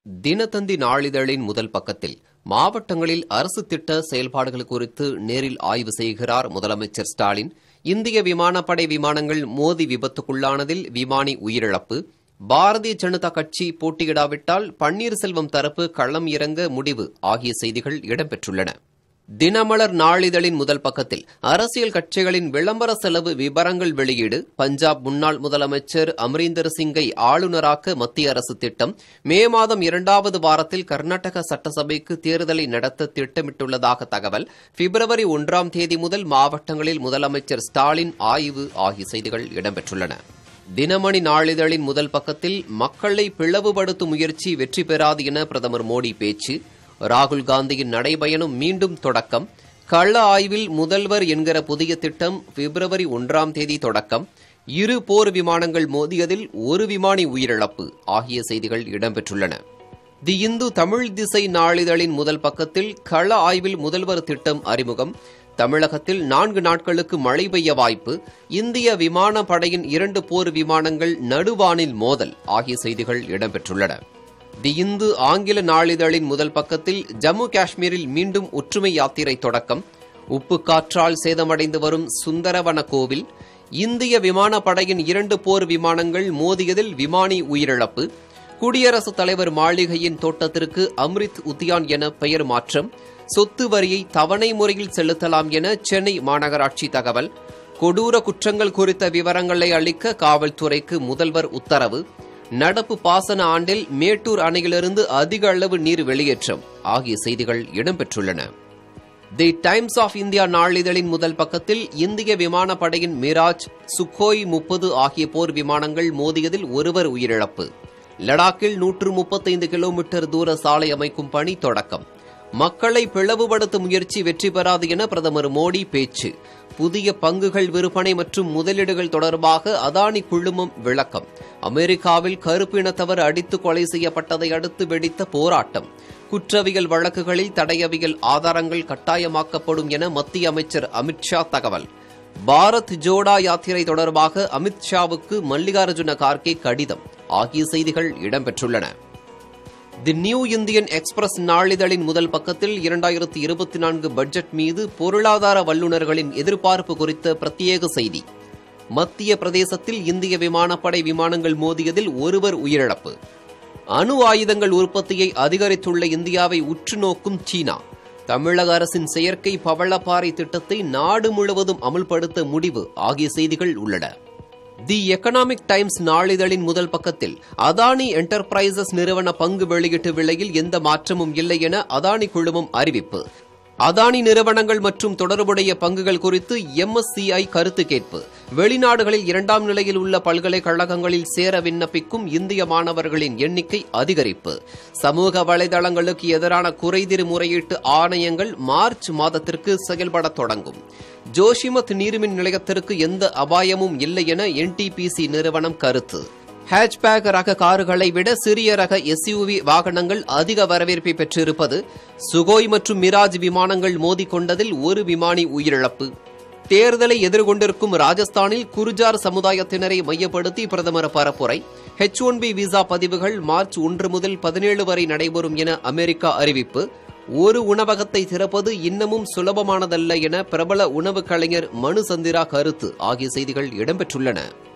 தினத்தந்தி நாளிதழின் முதல் பக்கத்தில் மாவட்டங்களில் அரசு திட்ட செயல்பாடுகள் குறித்து நேரில் ஆய்வு செய்கிறார் முதலமைச்சர் ஸ்டாலின் இந்திய விமானப்படை விமானங்கள் மோதி விபத்துக்குள்ளானதில் விமானி உயிரிழப்பு பாரதிய ஜனதா கட்சி போட்டியிடாவிட்டால் பன்னீர்செல்வம் தரப்பு களம் இறங்க முடிவு ஆகிய செய்திகள் இடம்பெற்றுள்ளன தினமலர் நாளிதழின் முதல் பக்கத்தில் அரசியல் கட்சிகளின் விளம்பர செலவு விவரங்கள் வெளியீடு பஞ்சாப் முன்னாள் முதலமைச்சர் அமரீந்தர் சிங்கை ஆளுநராக்க மத்திய அரசு திட்டம் மே மாதம் இரண்டாவது வாரத்தில் கர்நாடக சட்டசபைக்கு தேர்தலை நடத்த திட்டமிட்டுள்ளதாக தகவல் பிப்ரவரி ஒன்றாம் தேதி முதல் மாவட்டங்களில் முதலமைச்சர் ஸ்டாலின் ஆய்வு ஆகிய செய்திகள் இடம்பெற்றுள்ளன தினமணி நாளிதழின் முதல் பக்கத்தில் மக்களை பிளவுபடுத்தும் முயற்சி வெற்றி பெறாது என பிரதமர் மோடி பேச்சு ராகுல் காந்தியின் நடைபயணம் மீண்டும் தொடக்கம் கள ஆய்வில் முதல்வர் என்கிற புதிய திட்டம் பிப்ரவரி ஒன்றாம் தேதி தொடக்கம் இரு போர் விமானங்கள் மோதியதில் ஒரு விமானி உயிரிழப்பு ஆகிய செய்திகள் இடம்பெற்றுள்ளன தி இந்து தமிழ் திசை நாளிதழின் முதல் பக்கத்தில் கள ஆய்வில் முதல்வர் திட்டம் அறிமுகம் தமிழகத்தில் நான்கு நாட்களுக்கு மழை பெய்ய வாய்ப்பு இந்திய விமான படையின் இரண்டு போர் விமானங்கள் நடுவானில் மோதல் ஆகிய செய்திகள் இடம்பெற்றுள்ளன தி இந்து ஆங்கில நாளிதழின் முதல் பக்கத்தில் ஜம்மு காஷ்மீரில் மீண்டும் ஒற்றுமை யாத்திரை தொடக்கம் உப்பு காற்றால் சேதமடைந்து வரும் சுந்தரவன கோவில் இந்திய விமானப்படையின் இரண்டு போர் விமானங்கள் மோதியதில் விமானி உயிரிழப்பு குடியரசுத் தலைவர் மாளிகையின் தோட்டத்திற்கு அம்ரித் உத்தியான் என பெயர் மாற்றம் சொத்து வரியை தவணை முறையில் செலுத்தலாம் என சென்னை மாநகராட்சி தகவல் கொடூர குற்றங்கள் குறித்த விவரங்களை அளிக்க காவல்துறைக்கு முதல்வர் உத்தரவு நடப்பு பாசன ஆண்டில் மேட்டூர் அணையிலிருந்து அதிக அளவு நீர் வெளியேற்றம் ஆகிய செய்திகள் இடம்பெற்றுள்ளன தி டைம்ஸ் ஆஃப் இந்தியா நாளிதழின் முதல் பக்கத்தில் இந்திய விமானப்படையின் மிராஜ் சுக்கோய் முப்பது ஆகிய போர் விமானங்கள் மோதியதில் ஒருவர் உயிரிழப்பு லடாக்கில் நூற்று முப்பத்தைந்து கிலோமீட்டர் தூர சாலை அமைக்கும் பணி தொடக்கம் மக்களை பிளவுபடுத்தும் முயற்சி வெற்றி பெறாது என பிரதமர் மோடி பேச்சு புதிய பங்குகள் விற்பனை மற்றும் முதலீடுகள் தொடர்பாக அதானி குழுமம் விளக்கம் அமெரிக்காவில் கருப்பு இனத்தவர் அடித்து கொலை செய்யப்பட்டதை அடுத்து வெடித்த போராட்டம் குற்றவியல் வழக்குகளில் தடயவியல் ஆதாரங்கள் கட்டாயமாக்கப்படும் என மத்திய அமைச்சர் அமித்ஷா தகவல் பாரத் ஜோடா யாத்திரை தொடர்பாக அமித்ஷாவுக்கு மல்லிகார்ஜுன கார்கே கடிதம் ஆகிய செய்திகள் இடம்பெற்றுள்ளன தி நியூ இந்தியன் எக்ஸ்பிரஸ் நாளிதழின் முதல் பக்கத்தில் இரண்டாயிரத்தி இருபத்தி நான்கு பட்ஜெட் மீது பொருளாதார வல்லுநர்களின் எதிர்பார்ப்பு குறித்த பிரத்யேக செய்தி மத்திய பிரதேசத்தில் இந்திய விமானப்படை விமானங்கள் மோதியதில் ஒருவர் உயிரிழப்பு அணு ஆயுதங்கள் உற்பத்தியை அதிகரித்துள்ள இந்தியாவை உற்று நோக்கும் சீனா தமிழக அரசின் செயற்கை பவளப்பாறை திட்டத்தை நாடு முழுவதும் அமல்படுத்த முடிவு ஆகிய செய்திகள் உள்ளன தி எக்கனாமிக் டைம்ஸ் நாளிதழின் முதல் பக்கத்தில் அதானி என்டர்பிரைசஸ் நிறுவன பங்கு வெளியீட்டு விலையில் எந்த மாற்றமும் இல்லை என அதானி குழுமம் அறிவிப்பு அதானி நிறுவனங்கள் மற்றும் தொடர்புடைய பங்குகள் குறித்து எம்எஸ்சிஐ கருத்து கேட்பு வெளிநாடுகளில் இரண்டாம் நிலையில் உள்ள பல்கலைக்கழகங்களில் சேர விண்ணப்பிக்கும் இந்திய மாணவர்களின் எண்ணிக்கை அதிகரிப்பு சமூக வலைதளங்களுக்கு எதிரான குறைதீர் முறையீட்டு ஆணையங்கள் மார்ச் மாதத்திற்கு செயல்பட தொடங்கும் ஜோஷிமத் நீர்மின் நிலையத்திற்கு எந்த அபாயமும் இல்லை என என்டிபிசி நிறுவனம் கருத்து ஹேட்ச்பேக் ரக கார்களை விட சிறிய ரக எஸ்யூவி வாகனங்கள் அதிக வரவேற்பை பெற்றிருப்பது சுகோய் மற்றும் மிராஜ் விமானங்கள் மோதிக்கொண்டதில் ஒரு விமானி உயிரிழப்பு தேர்தலை எதிர்கொண்டிருக்கும் ராஜஸ்தானில் குருஜார் சமுதாயத்தினரை மையப்படுத்தி பிரதமர் பரப்புரை ஹெச் ஒன் பி விசா பதிவுகள் மார்ச் ஒன்று முதல் பதினேழு வரை நடைபெறும் என அமெரிக்கா அறிவிப்பு ஒரு உணவகத்தை திறப்பது இன்னமும் சுலபமானதல்ல என பிரபல உணவு கலைஞர் மனு சந்திரா கருத்து ஆகிய செய்திகள் இடம்பெற்றுள்ளன